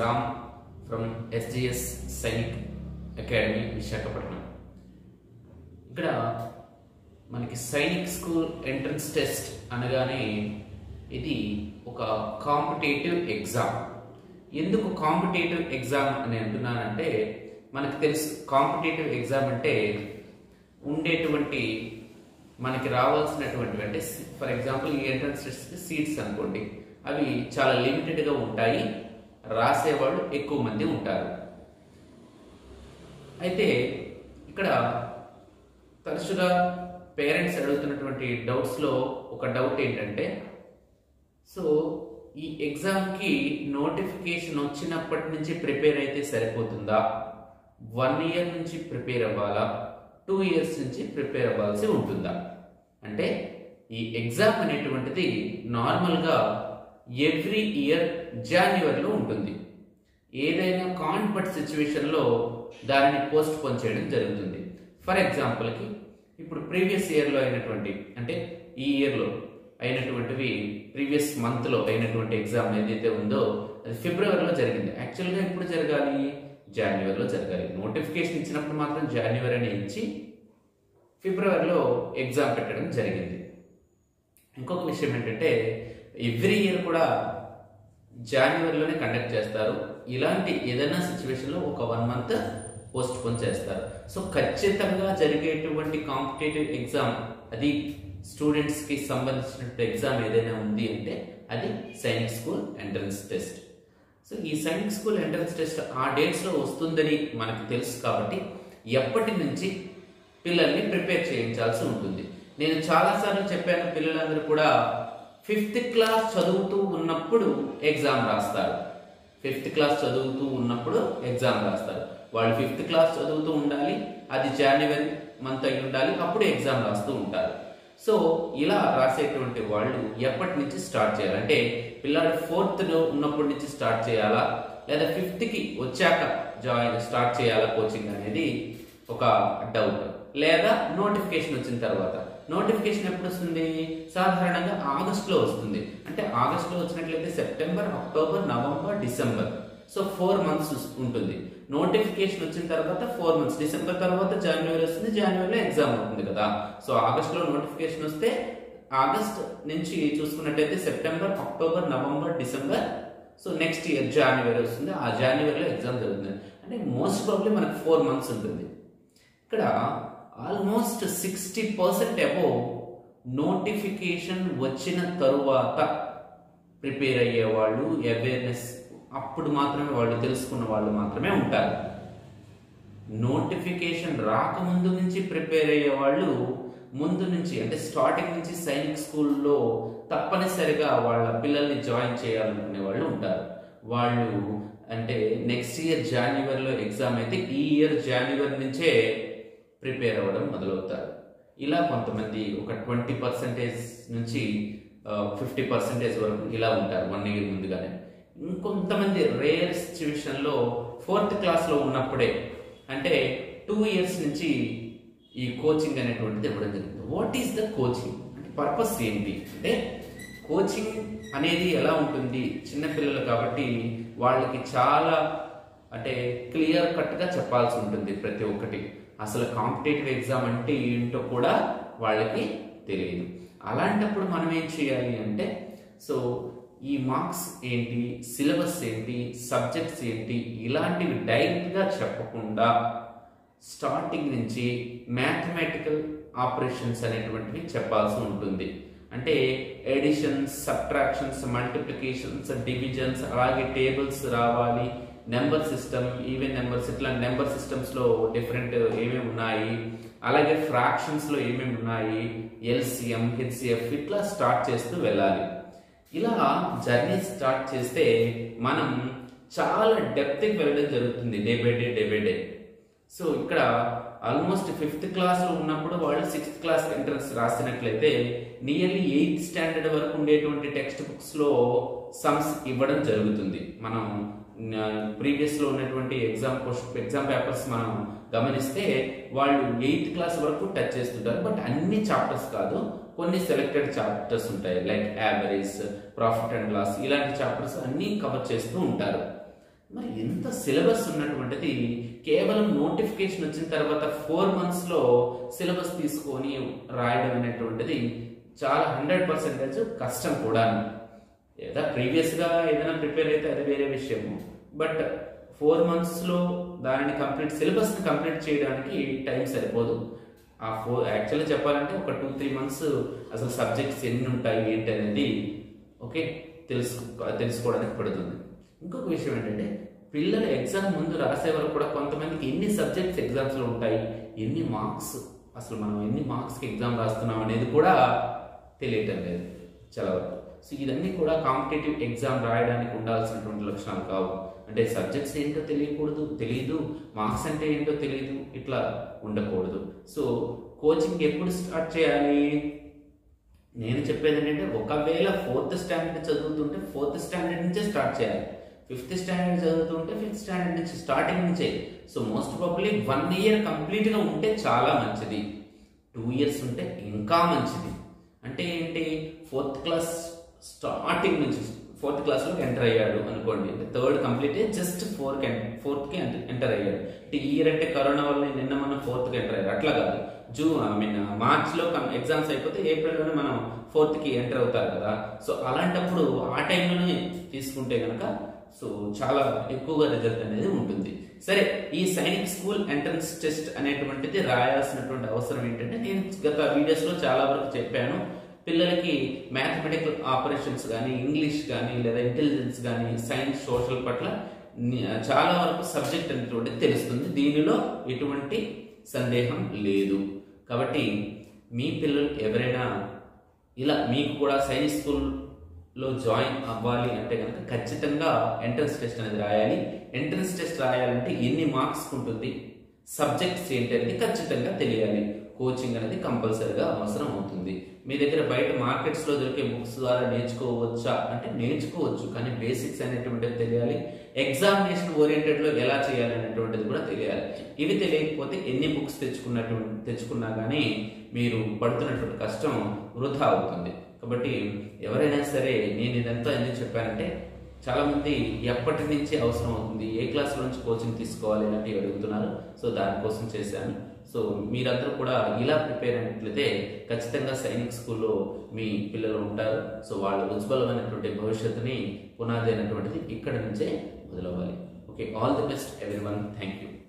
Shyam from S G S Sainik academy Visakhapatnam ఇక్కడ మనకి Sainik school entrance test అనగానే ఇది ఒక కాంపిటేటివ్ ఎగ్జామ్ ఎందుకు కాంపిటేటివ్ ఎగ్జామ్ అని అంటున్నానంటే మనకు తెలుసు కాంపిటేటివ్ ఎగ్జామ్ అంటే ఉండేటువంటి మనకి రావాల్సినటువంటి అంటే ఫర్ ఎగ్జాంపుల్ ఈ ఎంట్రన్స్ టెస్ట్ సీట్స్ అనుకోండి అవి చాలా లిమిటెడ్గా ఉంటాయి రాసేవాళ్ళు ఎక్కువ మంది ఉంటారు అయితే ఇక్కడ తరచుగా పేరెంట్స్ అడుగుతున్నటువంటి డౌట్స్లో ఒక డౌట్ ఏంటంటే సో ఈ ఎగ్జామ్కి నోటిఫికేషన్ వచ్చినప్పటి నుంచి ప్రిపేర్ అయితే సరిపోతుందా వన్ ఇయర్ నుంచి ప్రిపేర్ అవ్వాలా టూ ఇయర్స్ నుంచి ప్రిపేర్ అవ్వాల్సి ఉంటుందా అంటే ఈ ఎగ్జామ్ అనేటువంటిది నార్మల్గా ఎవ్రీ ఇయర్ జాన్యువరిలో ఉంటుంది ఏదైనా కాన్ఫర్ట్ సిచ్యువేషన్లో దానిని పోస్ట్ పోన్ చేయడం జరుగుతుంది ఫర్ ఎగ్జాంపుల్కి ఇప్పుడు ప్రీవియస్ ఇయర్లో అయినటువంటి అంటే ఈ ఇయర్లో అయినటువంటివి ప్రీవియస్ మంత్లో అయినటువంటి ఎగ్జామ్ ఏదైతే ఉందో అది ఫిబ్రవరిలో జరిగింది యాక్చువల్గా ఎప్పుడు జరగాలి జనవరిలో జరగాలి నోటిఫికేషన్ ఇచ్చినప్పుడు మాత్రం జనవరి అని ఇచ్చి ఫిబ్రవరిలో ఎగ్జామ్ పెట్టడం జరిగింది ఇంకొక విషయం ఏంటంటే ఎవ్రీ ఇయర్ కూడా జనవరిలోనే కండక్ట్ చేస్తారు ఇలాంటి ఏదైనా సిచ్యువేషన్లో ఒక వన్ మంత్ పోస్ట్ పోన్ చేస్తారు సో ఖచ్చితంగా జరిగేటువంటి కాంపిటేటివ్ ఎగ్జామ్ అది స్టూడెంట్స్కి సంబంధించిన ఎగ్జామ్ ఏదైనా ఉంది అంటే అది Sainik school entrance test so ఈ సైనిక్ స్కూల్ ఎంట్రన్స్ టెస్ట్ ఆ డేట్స్లో వస్తుందని మనకు తెలుసు కాబట్టి ఎప్పటి నుంచి పిల్లల్ని ప్రిపేర్ చేయించాల్సి ఉంటుంది నేను చాలాసార్లు చెప్పాను పిల్లలందరూ కూడా ఫిఫ్త్ క్లాస్ చదువుతూ ఉన్నప్పుడు ఎగ్జామ్ రాస్తారు ఫిఫ్త్ క్లాస్ చదువుతూ ఉన్నప్పుడు ఎగ్జామ్ రాస్తారు వాళ్ళు ఫిఫ్త్ క్లాస్ చదువుతూ ఉండాలి అది జనవరి మంత్ అయి ఉండాలి అప్పుడు ఎగ్జామ్ రాస్తూ ఉంటారు సో ఇలా రాసేటువంటి వాళ్ళు ఎప్పటి నుంచి స్టార్ట్ చేయాలి అంటే పిల్లాడు ఫోర్త్లో ఉన్నప్పటి నుంచి స్టార్ట్ చేయాలా లేదా ఫిఫ్త్కి వచ్చాక జాయిన్ స్టార్ట్ చేయాలా కోచింగ్ అనేది ఒక డౌట్ లేదా నోటిఫికేషన్ వచ్చిన తర్వాత నోటిఫికేషన్ ఎప్పుడు వస్తుంది సాధారణంగా ఆగస్టులో వస్తుంది అంటే ఆగస్టులో వచ్చినట్లయితే September October November December so four months ఉంటుంది నోటిఫికేషన్ వచ్చిన తర్వాత ఫోర్ మంత్స్ డిసెంబర్ తర్వాత జనవరి వస్తుంది జనవరిలో ఎగ్జామ్ అవుతుంది కదా సో ఆగస్టులో నోటిఫికేషన్ వస్తే ఆగస్ట్ నుంచి చూసుకున్నట్టయితే September October November December so next year జనవరి వస్తుంది ఆ జనవరిలో ఎగ్జామ్ జరుగుతుంది అంటే మోస్ట్ ప్రాబ్లీ మనకు ఫోర్ మంత్స్ ఉంటుంది ఇక్కడ almost sixty percent above notification వచ్చిన తరువాత ప్రిపేర్ అయ్యే వాళ్ళు అవేర్నెస్ అప్పుడు మాత్రమే వాళ్ళు తెలుసుకున్న వాళ్ళు మాత్రమే ఉంటారు నోటిఫికేషన్ రాకముందు నుంచి ప్రిపేర్ అయ్యే వాళ్ళు ముందు నుంచి అంటే స్టార్టింగ్ నుంచి సైనిక్ స్కూల్లో తప్పనిసరిగా వాళ్ళ పిల్లల్ని జాయిన్ చేయాలనుకునే వాళ్ళు ఉంటారు వాళ్ళు అంటే నెక్స్ట్ ఇయర్ జనవరిలో ఎగ్జామ్ అయితే ఈ ఇయర్ జనవరి నుంచే ప్రిపేర్ అవ్వడం మొదలవుతారు ఇలా కొంతమంది ఒక ట్వంటీ పర్సెంటేజ్ నుంచి ఫిఫ్టీ పర్సెంటేజ్ వరకు ఇలా ఉంటారు వన్ ఇయర్ ముందుగానే ఇంకొంతమంది రేర్ సిచ్యువేషన్లో ఫోర్త్ క్లాస్లో ఉన్నప్పుడే అంటే టూ ఇయర్స్ నుంచి ఈ కోచింగ్ అనేటువంటిది ఇవ్వడం జరుగుతుంది వాట్ ఈస్ ద కోచింగ్ అంటే పర్పస్ ఏంటి అంటే కోచింగ్ అనేది ఎలా ఉంటుంది చిన్నపిల్లలు కాబట్టి వాళ్ళకి చాలా అంటే క్లియర్ కట్గా చెప్పాల్సి ఉంటుంది ప్రతి ఒక్కటి అసలు కాంపిటేటివ్ ఎగ్జామ్ అంటే ఏంటో కూడా వాళ్ళకి తెలియదు అలాంటప్పుడు మనం ఏం చేయాలి అంటే సో ఈ మార్క్స్ ఏంటి సిలబస్ ఏంటి సబ్జెక్ట్స్ ఏంటి ఇలాంటివి డైరెక్ట్గా చెప్పకుండా స్టార్టింగ్ నుంచి మ్యాథమెటికల్ ఆపరేషన్స్ అనేటువంటివి చెప్పాల్సి ఉంటుంది అంటే ఎడిషన్స్ సబ్ట్రాక్షన్స్ మల్టిప్లికేషన్స్ డివిజన్స్ అలాగే టేబుల్స్ రావాలి నెంబర్ సిస్టమ్ ఈవెన్ నెంబర్స్ ఇట్లా నెంబర్ సిస్టమ్స్లో డిఫరెంట్ ఏమేమి ఉన్నాయి అలాగే ఫ్రాక్షన్స్లో ఏమేమి ఉన్నాయి ఎల్సిఎం హెచ్సిఎఫ్ ఇట్లా స్టార్ట్ చేస్తూ వెళ్ళాలి ఇలా జర్నీ స్టార్ట్ చేస్తే మనం చాలా డెప్త్కి వెళ్ళడం జరుగుతుంది day by day day by day so ఇక్కడ ఆల్మోస్ట్ ఫిఫ్త్ క్లాస్లో ఉన్నప్పుడు వాళ్ళు సిక్స్త్ క్లాస్ ఎంట్రన్స్ రాసినట్లయితే నియర్లీ ఎయిత్ స్టాండర్డ్ వరకు ఉండేటువంటి టెక్స్ట్ బుక్స్లో సమ్స్ ఇవ్వడం జరుగుతుంది మనం ప్రీవియస్లో ఉన్నటువంటి ఎగ్జామ్ ఎగ్జామ్ పేపర్స్ మనం గమనిస్తే వాళ్ళు ఎయిత్ క్లాస్ వరకు టచ్ చేస్తుంటారు బట్ అన్ని చాప్టర్స్ కాదు కొన్ని సెలెక్టెడ్ చాప్టర్స్ ఉంటాయి like average profit and loss ఇలాంటి చాప్టర్స్ అన్నీ కవర్ చేస్తూ ఉంటారు మరి ఎంత సిలబస్ ఉన్నటువంటిది కేవలం నోటిఫికేషన్ వచ్చిన తర్వాత ఫోర్ మంత్స్లో సిలబస్ తీసుకొని రాయడం అనేటువంటిది చాలా హండ్రెడ్ పర్సెంటేజ్ కష్టం కూడా ఏదో ప్రీవియస్గా ఏదైనా ప్రిపేర్ అయితే అది వేరే విషయము బట్ ఫోర్ మంత్స్లో దానిని కంప్లీట్ సిలబస్ని కంప్లీట్ చేయడానికి టైం సరిపోదు ఆ ఫోర్ యాక్చువల్గా చెప్పాలంటే ఒక టూ త్రీ మంత్స్ అసలు సబ్జెక్ట్స్ ఎన్ని ఉంటాయి ఏంటి అనేది ఓకే తెలుసు తెలుసుకోవడానికి పడుతుంది ఇంకొక విషయం ఏంటంటే పిల్లలు ఎగ్జామ్ ముందు రాసే వరకు కూడా కొంతమందికి ఎన్ని సబ్జెక్ట్స్ ఎగ్జామ్స్లో ఉంటాయి ఎన్ని మార్క్స్ అసలు మనం ఎన్ని మార్క్స్కి ఎగ్జామ్ రాస్తున్నాం అనేది కూడా తెలియటం లేదు చాలా వరకు సో ఇవన్నీ కూడా కాంపిటేటివ్ ఎగ్జామ్ రాయడానికి ఉండాల్సినటువంటి లక్షణాలు కావు అంటే సబ్జెక్ట్స్ ఏంటో తెలియకూడదు తెలియదు మార్క్స్ అంటే ఏంటో తెలియదు ఇట్లా ఉండకూడదు సో కోచింగ్ ఎప్పుడు స్టార్ట్ చేయాలి నేను చెప్పేది ఏంటంటే ఒకవేళ ఫోర్త్ స్టాండర్డ్ చదువుతుంటే ఫోర్త్ స్టాండర్డ్ నుంచే స్టార్ట్ చేయాలి ఫిఫ్త్ స్టాండర్డ్ చదువుతుంటే ఫిఫ్త్ స్టాండర్డ్ నుంచి స్టార్టింగ్ నుంచే so most probably one year కంప్లీట్గా ఉంటే చాలా మంచిది టూ ఇయర్స్ ఉంటే ఇంకా మంచిది అంటే ఏంటి ఫోర్త్ క్లాస్ స్టార్టింగ్ నుంచి ఫోర్త్ క్లాస్లో ఎంటర్ అయ్యాడు అనుకోండి థర్డ్ కంప్లీట్ జస్ట్ ఫోర్కి ఫోర్త్కి ఎంటర్ అయ్యాడు అంటే ఈ ఇయర్ అంటే కరోనా వల్ల నిన్న మనం ఫోర్త్కి ఎంటర్ అయ్యారు అట్లా కాదు జూన్ ఐ మీన్ మార్చ్లో ఎగ్జామ్స్ అయిపోతే ఏప్రిల్లోనే మనం ఫోర్త్కి ఎంటర్ అవుతారు కదా సో అలాంటప్పుడు ఆ టైంలోనే తీసుకుంటే కనుక సో చాలా ఎక్కువగా రిజల్ట్ అనేది ఉంటుంది సరే ఈ సైనిక్ స్కూల్ ఎంట్రన్స్ టెస్ట్ అనేటువంటిది రాయాల్సినటువంటి అవసరం ఏంటంటే నేను గత వీడియోస్లో చాలా వరకు చెప్పాను పిల్లలకి మ్యాథమెటికల్ ఆపరేషన్స్ కానీ ఇంగ్లీష్ కానీ లేదా ఇంటెలిజెన్స్ కానీ సైన్స్ సోషల్ పట్ల ని- చాలా వరకు సబ్జెక్ట్ అనేటువంటి తెలుస్తుంది దీనిలో ఎటువంటి సందేహం లేదు కాబట్టి మీ పిల్లలు ఎవరైనా ఇలా మీకు కూడా సైన్స్ స్కూల్లో జాయిన్ అవ్వాలి అంటే కనుక ఖచ్చితంగా ఎంట్రన్స్ టెస్ట్ అనేది రాయాలి ఎంట్రన్స్ టెస్ట్ రాయాలంటే ఎన్ని మార్క్స్ ఉంటుంది సబ్జెక్ట్స్ ఏంటి అనేది ఖచ్చితంగా తెలియాలి కోచింగ్ అనేది కంపల్సరీగా అవసరం అవుతుంది మీ దగ్గర బయట మార్కెట్స్ లో దొరికే బుక్స్ ద్వారా నేర్చుకోవచ్చా అంటే నేర్చుకోవచ్చు కానీ బేసిక్స్ అనేటువంటిది తెలియాలి ఎగ్జామినేషన్ ఓరియంటెడ్ లో ఎలా చేయాలి అనేటువంటిది కూడా తెలియాలి ఇవి తెలియకపోతే ఎన్ని బుక్స్ తెచ్చుకున్నటువంటి తెచ్చుకున్నా కానీ మీరు పడుతున్నటువంటి కష్టం వృధా అవుతుంది కాబట్టి ఎవరైనా సరే నేను ఇదంతా ఎందుకు చెప్పానంటే చాలా మంది ఎప్పటి నుంచి అవసరం అవుతుంది ఏ క్లాస్ నుంచి కోచింగ్ తీసుకోవాలి ఇలాంటివి అడుగుతున్నారు సో దానికోసం చేశాను సో మీరందరూ కూడా ఇలా ప్రిపేర్ అయినట్లయితే ఖచ్చితంగా సైనిక్ స్కూల్లో మీ పిల్లలు ఉంటారు సో వాళ్ళ ఉజ్వలమైనటువంటి భవిష్యత్తుని పునాది అయినటువంటిది ఇక్కడ నుంచే మొదలవ్వాలి okay all the best everyone thank you